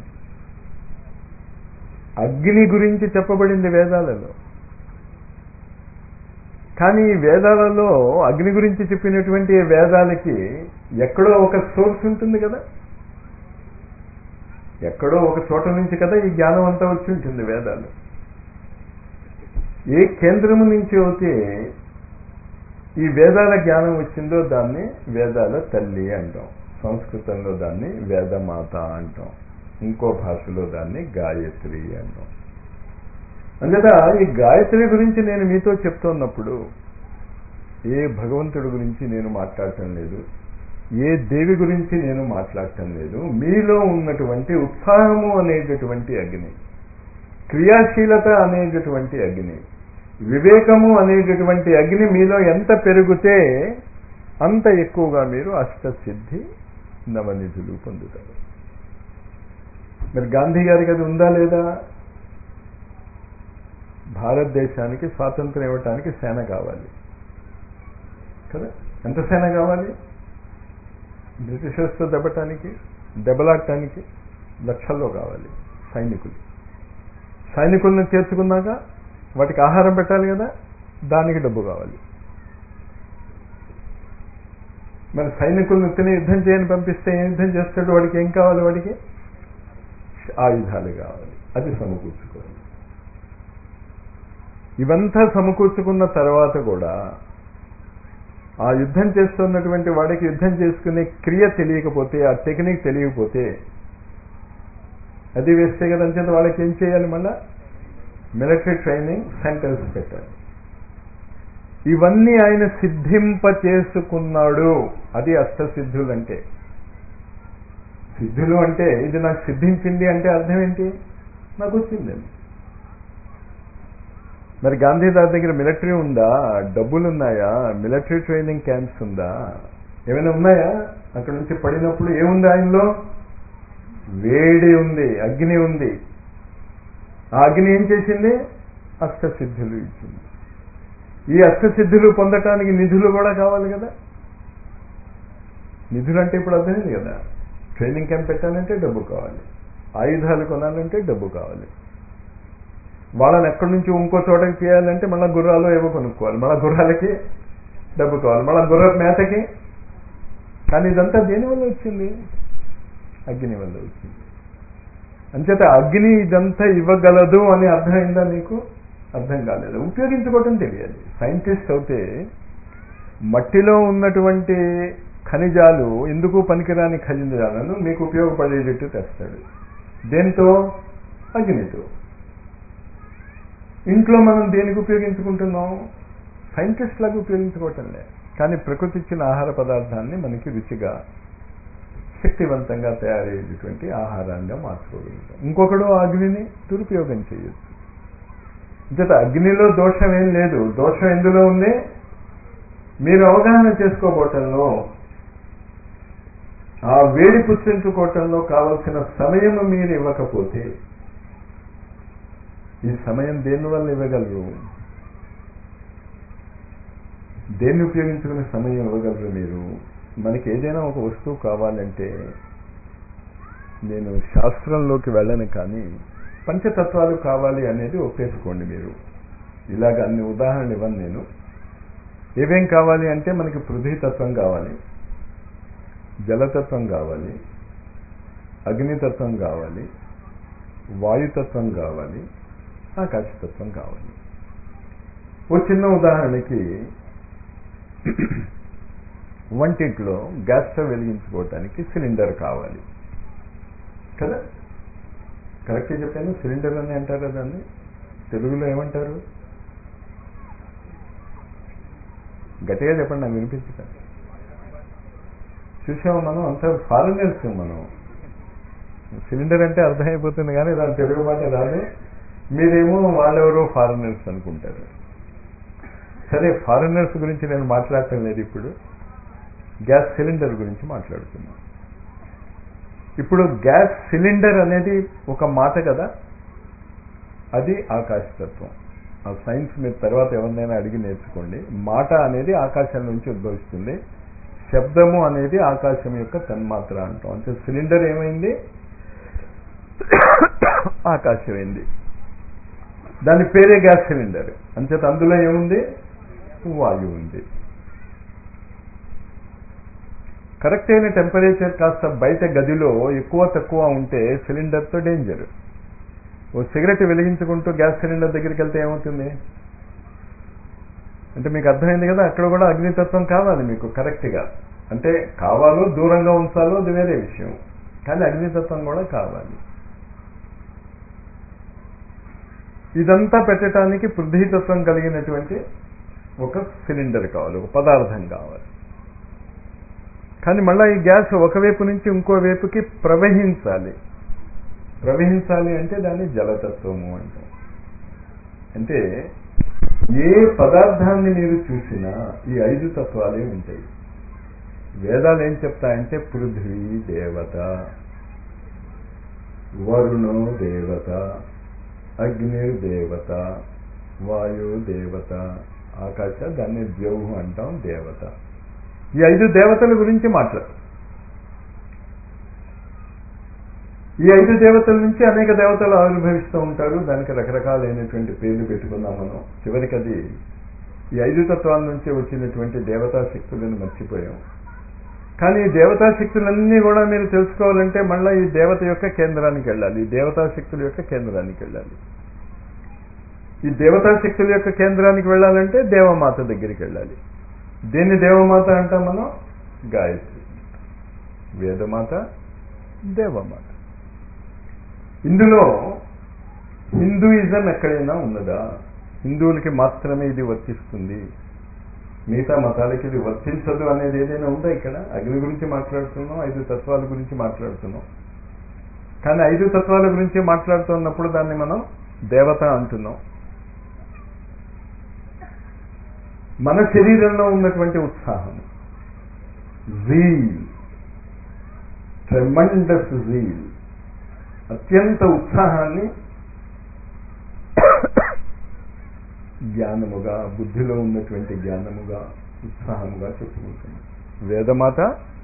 అగ్ని గురించి చెప్పబడింది వేదాలలో కానీ ఈ వేదాలలో అగ్ని గురించి చెప్పినటువంటి వేదాలకి ఎక్కడో ఒక సోర్స్ ఉంటుంది కదా ఎక్కడో ఒక చోట నుంచి కదా ఈ జ్ఞానం అంతా వచ్చి ఉంటుంది వేదాలు ఏ కేంద్రము నుంచి అయితే ఈ వేదాల జ్ఞానం వచ్చిందో దాన్ని వేదాల తల్లి అంటాం సంస్కృతంలో దాన్ని వేదమాత అంటాం ఇంకో భాషలో దాన్ని గాయత్రి అంటాం అందుకట ఈ గాయత్రి గురించి నేను మీతో చెప్తున్నప్పుడు ఏ భగవంతుడి గురించి నేను మాట్లాడటం లేదు ఏ దేవి గురించి నేను మాట్లాడటం లేదు మీలో ఉన్నటువంటి ఉత్సాహము అనేటటువంటి అగ్ని క్రియాశీలత అనేటటువంటి అగ్ని వివేకము అనేటటువంటి అగ్ని మీలో ఎంత పెరిగితే అంత ఎక్కువగా మీరు అష్టసిద్ధి నవనిధులు పొందుతారు మరి గాంధీ గారికి అది ఉందా లేదా భారతదేశానికి స్వాతంత్రం ఇవ్వటానికి సేన కావాలి కదా ఎంత సేన కావాలి బ్రిటిషర్స్తో దెబ్బటానికి దెబ్బలాడటానికి లక్షల్లో కావాలి సైనికులు సైనికులను చేర్చుకున్నాక వాటికి ఆహారం పెట్టాలి కదా దానికి డబ్బు కావాలి మరి సైనికులను తిని యుద్ధం చేయని పంపిస్తే ఏం యుద్ధం చేస్తాడు వాడికి ఏం కావాలి వాడికి ఆయుధాలు కావాలి అది సమకూర్చుకోవాలి ఇవంతా సమకూర్చుకున్న తర్వాత కూడా ఆ యుద్ధం చేస్తున్నటువంటి వాడికి యుద్ధం చేసుకునే క్రియ తెలియకపోతే ఆ టెక్నిక్ తెలియకపోతే అది వేస్తే కదా అంచేత వాళ్ళకి ఏం చేయాలి మళ్ళా మిలిటరీ ట్రైనింగ్ సెంటర్స్ పెట్టాలి ఇవన్నీ ఆయన సిద్ధింప చేసుకున్నాడు అది అష్టసిద్ధులు అంటే సిద్ధులు అంటే ఇది నాకు సిద్ధించింది అంటే అర్థం ఏంటి నాకు వచ్చిందండి మరి గాంధీ గారి దగ్గర మిలిటరీ ఉందా డబ్బులు ఉన్నాయా మిలిటరీ ట్రైనింగ్ క్యాంప్స్ ఉందా ఏమైనా ఉన్నాయా అక్కడ నుంచి పడినప్పుడు ఏముంది ఆయనలో వేడి ఉంది అగ్ని ఉంది ఆ అగ్ని ఏం చేసింది అష్టసిద్ధులు ఇచ్చింది ఈ అష్టసిద్ధులు పొందటానికి నిధులు కూడా కావాలి కదా నిధులు అంటే ఇప్పుడు అర్థమైంది కదా ట్రైనింగ్ క్యాంప్ పెట్టాలంటే డబ్బు కావాలి ఆయుధాలు కొనాలంటే డబ్బు కావాలి వాళ్ళని ఎక్కడి నుంచి ఇంకో చోటకి చేయాలంటే మళ్ళీ గుర్రాలు ఏవో కొనుక్కోవాలి మళ్ళీ గుర్రాలకి డబ్బు కావాలి మళ్ళీ గుర్ర మేతకి కానీ ఇదంతా దేనివల్ల వచ్చింది అగ్ని వల్ల వచ్చింది అంచేత అగ్ని ఇదంతా ఇవ్వగలదు అని అర్థమైందా నీకు అర్థం కాలేదు ఉపయోగించుకోవటం తెలియాలి సైంటిస్ట్ అయితే మట్టిలో ఉన్నటువంటి ఖనిజాలు ఎందుకు పనికిరాని ఖనిజాలను మీకు ఉపయోగపడేటట్టు తెస్తాడు దేనితో అగ్నితో ఇంట్లో మనం దేనికి ఉపయోగించుకుంటున్నాం సైంటిస్ట్ లాగా ఉపయోగించుకోవటంలే కానీ ప్రకృతి ఇచ్చిన ఆహార పదార్థాన్ని మనకి రుచిగా శక్తివంతంగా తయారయ్యేటటువంటి ఆహారంగా మార్చుకోగలుగుతాం ఇంకొకడు అగ్నిని దురుపయోగం చేయొచ్చు ఇంత అగ్నిలో దోషం ఏం లేదు దోషం ఎందులో ఉంది మీరు అవగాహన చేసుకోబోటంలో ఆ వేడి పుచ్చించుకోవటంలో కావలసిన సమయం మీరు ఇవ్వకపోతే ఈ సమయం దేనివల్ల ఇవ్వగలరు దేన్ని ఉపయోగించుకునే సమయం ఇవ్వగలరు మీరు మనకి ఏదైనా ఒక వస్తువు కావాలంటే నేను శాస్త్రంలోకి వెళ్ళను కానీ పంచతత్వాలు కావాలి అనేది ఒప్పేసుకోండి మీరు ఇలాగ అన్ని ఉదాహరణలు ఇవ్వను నేను ఏమేం కావాలి అంటే మనకి పృథ్వీతత్వం కావాలి జలతత్వం కావాలి అగ్నితత్వం కావాలి వాయుతత్వం కావాలి ఆకాశతత్వం కావాలి ఓ చిన్న ఉదాహరణకి వంటింట్లో గ్యాస్ స్టవ్ వెలిగించుకోవటానికి సిలిండర్ కావాలి కదా కరెక్ట్గా చెప్పాను సిలిండర్ అని అంటారు దాన్ని తెలుగులో ఏమంటారు గట్టిగా చెప్పండి నాకు వినిపించట చూసాము మనం అంత ఫారినర్స్ మనం సిలిండర్ అంటే అర్థమైపోతుంది కానీ దాని తెలుగు మాట రాదు మీరేమో వాళ్ళెవరో ఫారినర్స్ అనుకుంటారు సరే ఫారినర్స్ గురించి నేను మాట్లాడటం లేదు ఇప్పుడు గ్యాస్ సిలిండర్ గురించి మాట్లాడుతున్నాను ఇప్పుడు గ్యాస్ సిలిండర్ అనేది ఒక మాట కదా అది ఆకాశతత్వం ఆ సైన్స్ మీరు తర్వాత ఎవరినైనా అడిగి నేర్చుకోండి మాట అనేది ఆకాశం నుంచి ఉద్భవిస్తుంది శబ్దము అనేది ఆకాశం యొక్క తన్మాత్ర అంటాం అంటే సిలిండర్ ఏమైంది ఆకాశమైంది దాని పేరే గ్యాస్ సిలిండర్ అంచేత అందులో ఏముంది వాయువు ఉంది కరెక్ట్ అయిన టెంపరేచర్ కాస్త బయట గదిలో ఎక్కువ తక్కువ ఉంటే సిలిండర్తో డేంజర్ ఓ సిగరెట్ వెలిగించుకుంటూ గ్యాస్ సిలిండర్ దగ్గరికి వెళ్తే ఏమవుతుంది అంటే మీకు అర్థమైంది కదా అక్కడ కూడా అగ్నితత్వం కావాలి మీకు కరెక్ట్గా అంటే కావాలో దూరంగా ఉంచాలో అది వేరే విషయం కానీ అగ్నితత్వం కూడా కావాలి ఇదంతా పెట్టడానికి పృథ్వీతత్వం కలిగినటువంటి ఒక సిలిండర్ కావాలి ఒక పదార్థం కావాలి కానీ మళ్ళీ ఈ గ్యాస్ ఒకవైపు నుంచి ఇంకో వైపుకి ప్రవహించాలి ప్రవహించాలి అంటే దాన్ని జలతత్వము అంటాం అంటే ఏ పదార్థాన్ని మీరు చూసినా ఈ ఐదు తత్వాలే ఉంటాయి వేదాలు ఏం చెప్తాయంటే పృథ్వీ దేవత వరుణో దేవత అగ్నిర్ దేవత వాయు దేవత ఆకాశ దాన్ని ద్యౌహు అంటాం దేవత ఈ ఐదు దేవతల గురించి మాట్లాడు ఈ ఐదు దేవతల నుంచి అనేక దేవతలు ఆవిర్భవిస్తూ ఉంటారు దానికి రకరకాలైనటువంటి పేర్లు పెట్టుకున్నాం మనం చివరికి అది ఈ ఐదు తత్వాల నుంచి వచ్చినటువంటి దేవతా శక్తులను మర్చిపోయాం కానీ ఈ దేవతా శక్తులన్నీ కూడా మీరు తెలుసుకోవాలంటే మళ్ళీ ఈ దేవత యొక్క కేంద్రానికి వెళ్ళాలి ఈ దేవతా శక్తుల యొక్క కేంద్రానికి వెళ్ళాలి ఈ దేవతా శక్తుల యొక్క కేంద్రానికి వెళ్ళాలంటే దేవమాత దగ్గరికి వెళ్ళాలి దేన్ని దేవమాత అంటాం మనం గాయత్రి వేదమాత దేవమాత ఇందులో హిందూయిజం ఎక్కడైనా ఉన్నదా హిందువులకి మాత్రమే ఇది వర్తిస్తుంది మిగతా మతాలకి ఇది వర్తించదు అనేది ఏదైనా ఉందా ఇక్కడ అగ్ని గురించి మాట్లాడుతున్నాం ఐదు తత్వాల గురించి మాట్లాడుతున్నాం కానీ ఐదు తత్వాల గురించి మాట్లాడుతున్నప్పుడు దాన్ని మనం దేవత అంటున్నాం మన శరీరంలో ఉన్నటువంటి ఉత్సాహం జీల్ ట్రెమండస్ జీల్ అత్యంత ఉత్సాహాన్ని జ్ఞానముగా బుద్ధిలో ఉన్నటువంటి జ్ఞానముగా ఉత్సాహముగా చెప్పుకుంటుంది వేదమాత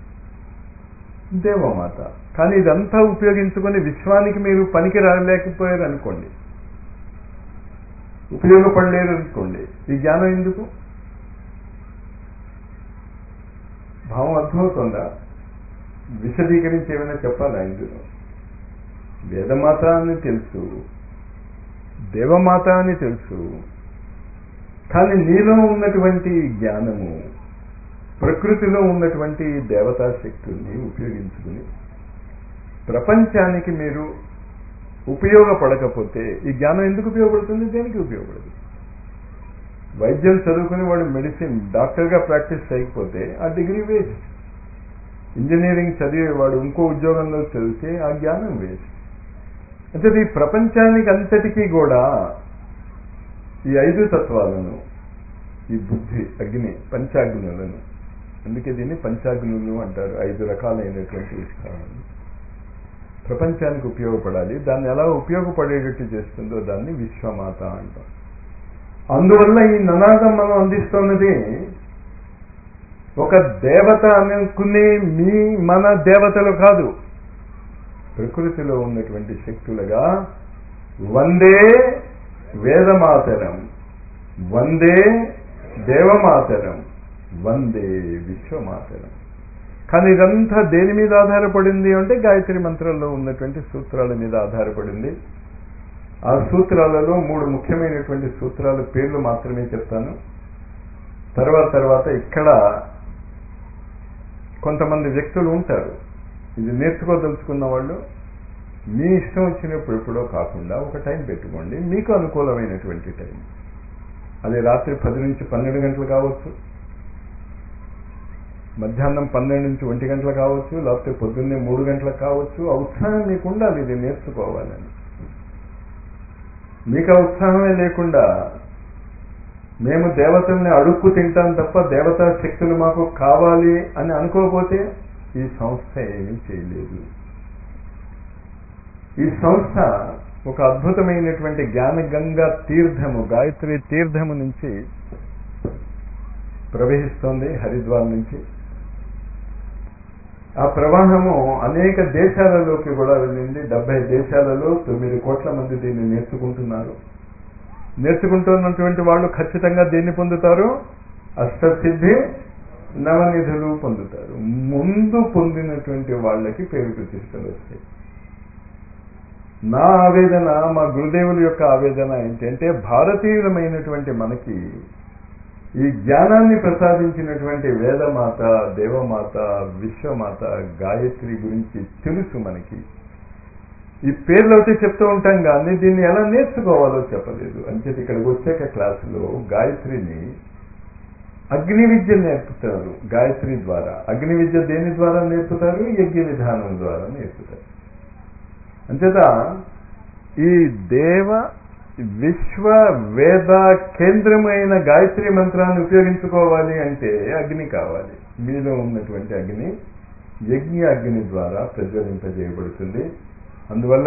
దేవమాత కానీ ఇదంతా ఉపయోగించుకొని విశ్వానికి మీరు పనికి రాలేకపోయారు అనుకోండి ఉపయోగపడలేరు అనుకోండి ఈ జ్ఞానం ఎందుకు భావం అర్థమవుతుందా విశదీకరించి ఏమైనా చెప్పాలా ఇందులో వేదమాత అని తెలుసు దేవమాత అని తెలుసు కానీ నీలో ఉన్నటువంటి జ్ఞానము ప్రకృతిలో ఉన్నటువంటి దేవతా శక్తుల్ని ఉపయోగించుకుని ప్రపంచానికి మీరు ఉపయోగపడకపోతే ఈ జ్ఞానం ఎందుకు ఉపయోగపడుతుంది దేనికి ఉపయోగపడదు వైద్యం చదువుకుని వాడు మెడిసిన్ డాక్టర్గా ప్రాక్టీస్ చేయకపోతే ఆ డిగ్రీ వేస్ట్ ఇంజనీరింగ్ చదివేవాడు ఇంకో ఉద్యోగంలో చదివితే ఆ జ్ఞానం వేస్ట్ అంటే ఈ ప్రపంచానికి అంతటికీ కూడా ఈ ఐదు తత్వాలను ఈ బుద్ధి అగ్ని పంచాగ్నులను అందుకే దీన్ని పంచాగ్నులు అంటారు ఐదు రకాలైనటువంటి ఉత్సాహాలు ప్రపంచానికి ఉపయోగపడాలి దాన్ని ఎలా ఉపయోగపడేటట్టు చేస్తుందో దాన్ని విశ్వమాత అంటాం అందువల్ల ఈ ననాదం మనం అందిస్తున్నది ఒక దేవత అనుకునే మీ మన దేవతలు కాదు ప్రకృతిలో ఉన్నటువంటి శక్తులుగా వందే వేదమాతరం వందే దేవమాతరం వందే విశ్వమాతరం కానీ ఇదంతా దేని మీద ఆధారపడింది అంటే గాయత్రి మంత్రంలో ఉన్నటువంటి సూత్రాల మీద ఆధారపడింది ఆ సూత్రాలలో మూడు ముఖ్యమైనటువంటి సూత్రాల పేర్లు మాత్రమే చెప్తాను తర్వాత తర్వాత ఇక్కడ కొంతమంది వ్యక్తులు ఉంటారు ఇది నేర్చుకోదలుచుకున్న వాళ్ళు మీ ఇష్టం వచ్చినప్పుడు ఎప్పుడో కాకుండా ఒక టైం పెట్టుకోండి మీకు అనుకూలమైనటువంటి టైం అది రాత్రి పది నుంచి పన్నెండు గంటలు కావచ్చు మధ్యాహ్నం పన్నెండు నుంచి ఒంటి గంటలు కావచ్చు లేకపోతే పొద్దున్నే మూడు గంటలకు కావచ్చు ఆ ఉత్సాహం మీకు ఉండాలి ఇది నేర్చుకోవాలని మీకు ఆ ఉత్సాహమే లేకుండా మేము దేవతల్ని అడుక్కు తింటాం తప్ప దేవతా శక్తులు మాకు కావాలి అని అనుకోకపోతే ఈ సంస్థ ఏమీ చేయలేదు ఈ సంస్థ ఒక అద్భుతమైనటువంటి జ్ఞానగంగా తీర్థము గాయత్రి తీర్థము నుంచి ప్రవహిస్తోంది హరిద్వార్ నుంచి ఆ ప్రవాహము అనేక దేశాలలోకి కూడా వెళ్ళింది డెబ్బై దేశాలలో తొమ్మిది కోట్ల మంది దీన్ని నేర్చుకుంటున్నారు నేర్చుకుంటున్నటువంటి వాళ్ళు ఖచ్చితంగా దేన్ని పొందుతారు అష్టసిద్ధి నవనిధులు పొందుతారు ముందు పొందినటువంటి వాళ్ళకి పేరు ప్రతిష్టలు వస్తాయి నా ఆవేదన మా గురుదేవుల యొక్క ఆవేదన ఏంటంటే భారతీయులమైనటువంటి మనకి ఈ జ్ఞానాన్ని ప్రసాదించినటువంటి వేదమాత దేవమాత విశ్వమాత గాయత్రి గురించి తెలుసు మనకి ఈ పేర్లు అయితే చెప్తూ ఉంటాం కానీ దీన్ని ఎలా నేర్చుకోవాలో చెప్పలేదు అంచేది ఇక్కడికి వచ్చాక క్లాసులో గాయత్రిని అగ్ని విద్య నేర్పుతారు గాయత్రి ద్వారా అగ్ని విద్య దేని ద్వారా నేర్పుతారు యజ్ఞ విధానం ద్వారా నేర్పుతారు అంచేత ఈ దేవ విశ్వ వేద కేంద్రమైన గాయత్రి మంత్రాన్ని ఉపయోగించుకోవాలి అంటే అగ్ని కావాలి మీలో ఉన్నటువంటి అగ్ని యజ్ఞ అగ్ని ద్వారా ప్రజ్వలింపజేయబడుతుంది అందువల్ల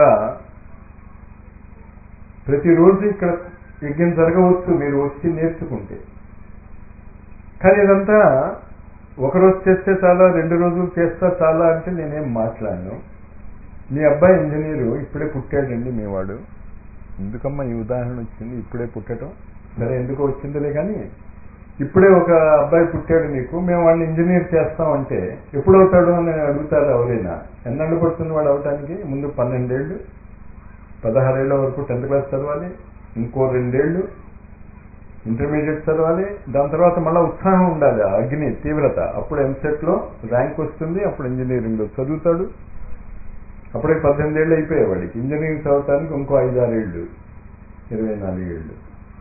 ప్రతిరోజు ఇక్కడ యజ్ఞం జరగవచ్చు మీరు వచ్చి నేర్చుకుంటే కానీ ఇదంతా ఒకరోజు చేస్తే చాలా రెండు రోజులు చేస్తా చాలా అంటే నేనేం మాట్లాడను మీ అబ్బాయి ఇంజనీరు ఇప్పుడే పుట్టాడండి మీ వాడు ఎందుకమ్మా ఈ ఉదాహరణ వచ్చింది ఇప్పుడే పుట్టడం సరే ఎందుకో వచ్చిందిలే కానీ ఇప్పుడే ఒక అబ్బాయి పుట్టాడు నీకు మేము వాడిని ఇంజనీర్ చేస్తామంటే ఎప్పుడు అవుతాడు అని అడుగుతారు ఎవరైనా ఎన్నాళ్ళు పడుతుంది వాడు అవటానికి ముందు పన్నెండేళ్ళు పదహారేళ్ల వరకు టెన్త్ క్లాస్ చదవాలి ఇంకో రెండేళ్లు ఇంటర్మీడియట్ చదవాలి దాని తర్వాత మళ్ళీ ఉత్సాహం ఉండాలి ఆ అగ్ని తీవ్రత అప్పుడు ఎంసెట్లో ర్యాంక్ వస్తుంది అప్పుడు ఇంజనీరింగ్లో చదువుతాడు అప్పుడే పద్దెనిమిది ఏళ్ళు అయిపోయాయి వాడికి ఇంజనీరింగ్ చదవటానికి ఇంకో ఐదారేళ్ళు ఇరవై నాలుగేళ్ళు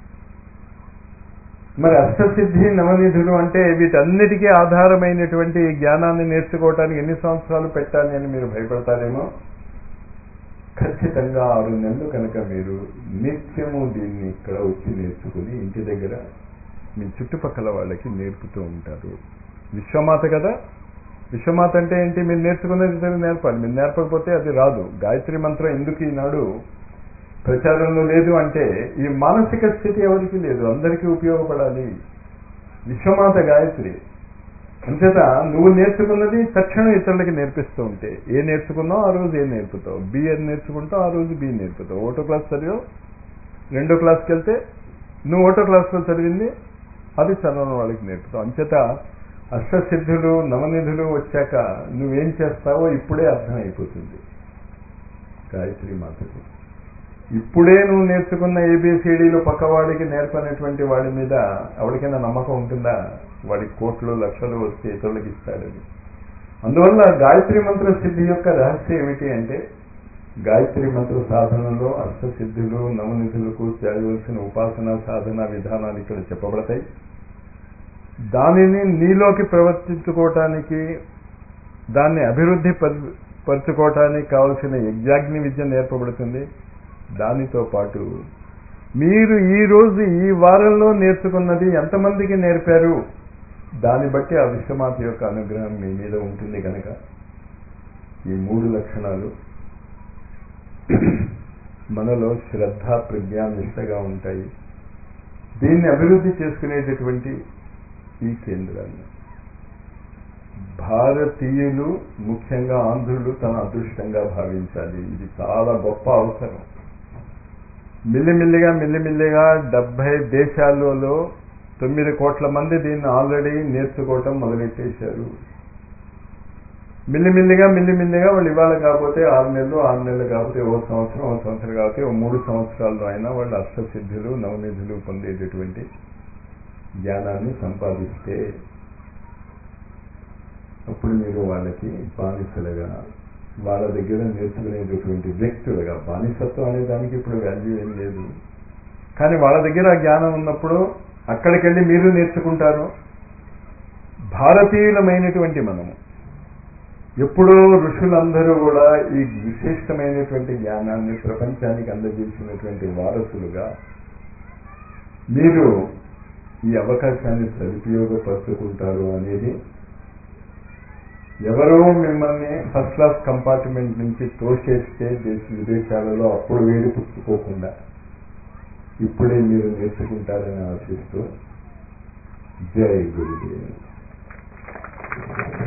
మరి అష్టసిద్ధి నవనిధులు అంటే వీటన్నిటికీ ఆధారమైనటువంటి ఈ జ్ఞానాన్ని నేర్చుకోవటానికి ఎన్ని సంవత్సరాలు పెట్టాలి అని మీరు భయపడతారేమో ఖచ్చితంగా ఆరు నెలలు కనుక మీరు నిత్యము దీన్ని ఇక్కడ వచ్చి నేర్చుకుని ఇంటి దగ్గర మీ చుట్టుపక్కల వాళ్ళకి నేర్పుతూ ఉంటారు విశ్వమాత కదా విశ్వమాత అంటే ఏంటి మీరు నేర్చుకునేది తెలియదు నేర్పాలి మీరు నేర్పకపోతే అది రాదు గాయత్రి మంత్రం ఎందుకు ఈనాడు ప్రచారంలో లేదు అంటే ఈ మానసిక స్థితి ఎవరికి లేదు అందరికీ ఉపయోగపడాలి విశ్వమాత గాయత్రి అంచేత నువ్వు నేర్చుకున్నది తక్షణం ఇతరులకి నేర్పిస్తూ ఉంటే ఏ నేర్చుకున్నావు ఆ రోజు ఏ నేర్పుతావు బి అని నేర్చుకుంటావు ఆ రోజు బి నేర్పుతావు ఓటో క్లాస్ చదివావు రెండో క్లాస్కి వెళ్తే నువ్వు ఓటో క్లాస్లో చదివింది అది చదవని వాళ్ళకి నేర్పుతావు అంచేత అష్టసిద్ధులు నవనిధులు వచ్చాక నువ్వేం చేస్తావో ఇప్పుడే అర్థమైపోతుంది గాయత్రి మాతకు ఇప్పుడే నువ్వు నేర్చుకున్న ఏబిసిడీలు పక్కవాడికి నేర్పనటువంటి వాడి మీద ఎవరికైనా నమ్మకం ఉంటుందా వాడికి కోట్లు లక్షలు వస్తే ఇతరులకు ఇస్తాడని అందువల్ల గాయత్రి మంత్ర సిద్ధి యొక్క రహస్యం ఏమిటి అంటే గాయత్రి మంత్ర సాధనలో అష్టసిద్ధులు నవనిధులకు చేయవలసిన ఉపాసన సాధన విధానాలు ఇక్కడ చెప్పబడతాయి దానిని నీలోకి ప్రవర్తించుకోవటానికి దాన్ని అభివృద్ధి పరుచుకోవటానికి కావలసిన యజ్ఞాగ్ని విద్య నేర్పబడుతుంది దానితో పాటు మీరు ఈ రోజు ఈ వారంలో నేర్చుకున్నది ఎంతమందికి నేర్పారు దాన్ని బట్టి ఆ విశ్వమాత యొక్క అనుగ్రహం మీ మీద ఉంటుంది కనుక ఈ మూడు లక్షణాలు మనలో శ్రద్ధ ప్రజ్ఞ నిష్టగా ఉంటాయి దీన్ని అభివృద్ధి చేసుకునేటటువంటి ఈ కేంద్రాన్ని భారతీయులు ముఖ్యంగా ఆంధ్రులు తన అదృష్టంగా భావించాలి ఇది చాలా గొప్ప అవసరం మిల్లిమిల్లిగా మిల్లిమిల్లిగా డెబ్బై దేశాలలో తొమ్మిది కోట్ల మంది దీన్ని ఆల్రెడీ నేర్చుకోవటం మొదలెట్టేశారు మిల్లిమిల్లిగా మిల్లిమిల్లిగా వాళ్ళు ఇవాళ కాకపోతే ఆరు నెలలు ఆరు నెలలు కాకపోతే ఓ సంవత్సరం ఓ సంవత్సరం కాకపోతే ఓ మూడు సంవత్సరాల్లో అయినా వాళ్ళు అష్టసిద్ధులు నవనిధులు పొందేటటువంటి జ్ఞానాన్ని సంపాదిస్తే అప్పుడు మీరు వాళ్ళకి బానిసలుగా వాళ్ళ దగ్గర నేర్చుకునేటటువంటి వ్యక్తులుగా బానిసత్వం అనే దానికి ఇప్పుడు వాల్యూ ఏం లేదు కానీ వాళ్ళ దగ్గర ఆ జ్ఞానం ఉన్నప్పుడు అక్కడికి వెళ్ళి మీరు నేర్చుకుంటారు భారతీయులమైనటువంటి మనము ఎప్పుడో ఋషులందరూ కూడా ఈ విశిష్టమైనటువంటి జ్ఞానాన్ని ప్రపంచానికి అందజేసినటువంటి వారసులుగా మీరు ఈ అవకాశాన్ని సదుపయోగపరుచుకుంటారు అనేది ఎవరో మిమ్మల్ని ఫస్ట్ క్లాస్ కంపార్ట్మెంట్ నుంచి తోసేస్తే దేశ విదేశాలలో అప్పుడు వేడి పుచ్చుకోకుండా ఇప్పుడే మీరు నేర్చుకుంటారని ఆశిస్తూ జై గురుదేవ్